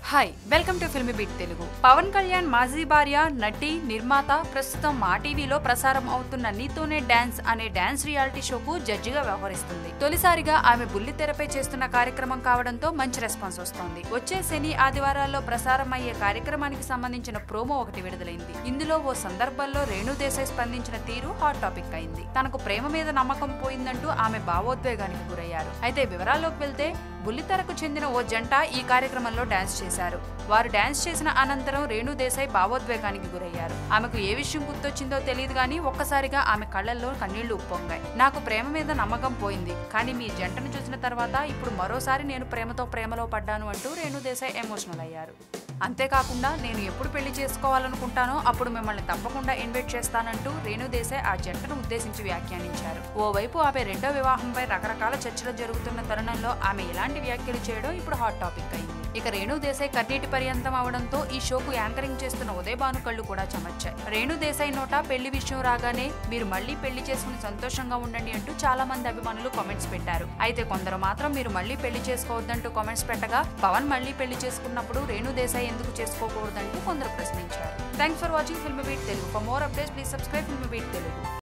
hi welcome to film beat Telugu Pawan Kalyan మాజీ భార్య నటి నిర్మాత ప్రస్తుతం మా టీవీలో ప్రసారం అవుతున్న నీతోనే డాన్స్ అనే డాన్స్ రియాలిటీ షోకు జడ్జిగా వ్యవహరిస్తుంది తొలిసారిగా ఆమె బుల్లితెరపై చేస్తున్న కార్యక్రమం కావడంతో మంచి రెస్పాన్స్ వస్తోంది వచ్చే శని ఆదివారాల్లో ప్రసారం అయ్యే కార్యక్రమానికి సంబంధించిన ప్రోమో ఒకటి విడుదలైంది ఇందులో ఓ సందర్భంలో రేణు దేశాయ్ స్పందించిన తీరు హాట్ టాపిక్ అయింది తనకు ప్రేమ మీద నమ్మకం పోయిందంటూ ఆమె భావోద్వేగానికి గురయ్యారు అయితే వివరాల్లోకి వెళ్తే బుల్లితెరకు చెందిన ఓ జంట ఈ కార్యక్రమంలో డాన్స్ చేశారు వారు డాన్స్ చేసిన అనంతరం రేణు దేశాయ్ భావోద్వేగానికి గురయ్యారు ఆమెకు ఏ విషయం గుర్తొచ్చిందో తెలియదు కానీ ఒక్కసారిగా ఆమె కళ్ళల్లో కన్నీళ్లు ఉప్పొంగాయి నాకు ప్రేమ మీద నమ్మకం పోయింది కానీ మీ జంటను చూసిన తర్వాత ఇప్పుడు మరోసారి నేను ప్రేమతో ప్రేమలో పడ్డాను అంటూ రేణు దేశాయ్ ఎమోషనల్ అయ్యారు అంతేకాకుండా నేను ఎప్పుడు పెళ్లి చేసుకోవాలనుకుంటానో అప్పుడు మిమ్మల్ని తప్పకుండా ఇన్వైట్ చేస్తానంటూ రేణు దేశాయ్ ఆ జంటను ఉద్దేశించి వ్యాఖ్యానించారు ఓవైపు ఆమె రెండో వివాహంపై రకరకాల చర్చలు జరుగుతున్న తరుణంలో ఆమె ఇలాంటి వ్యాఖ్యలు చేయడం ఇప్పుడు హాట్ టాపిక్ అయింది ఇక రేణు దేశాయ్ కన్నీటి పర్యంతం అవడంతో ఈ షోకు యాంకరింగ్ చేస్తున్న ఉదయ్ భాను కళ్ళు కూడా చెమర్చాయి రేణు దేశాయ్ నోట పెళ్లి విషయం రాగానే మీరు మళ్ళీ పెళ్లి చేసుకుని సంతోషంగా ఉండండి అంటూ చాలా మంది అభిమానులు కామెంట్స్ పెట్టారు అయితే కొందరు మాత్రం మీరు మళ్ళీ పెళ్లి చేసుకోవద్దంటూ కామెంట్స్ పెట్టగా పవన్ మళ్ళీ పెళ్లి చేసుకున్నప్పుడు రేణు దేశాయ్ ఎందుకు చేసుకోకూడదంటూ కొందరు ప్రశ్నించారు thanks for watching film beat Telugu for more updates please subscribe film beat Telugu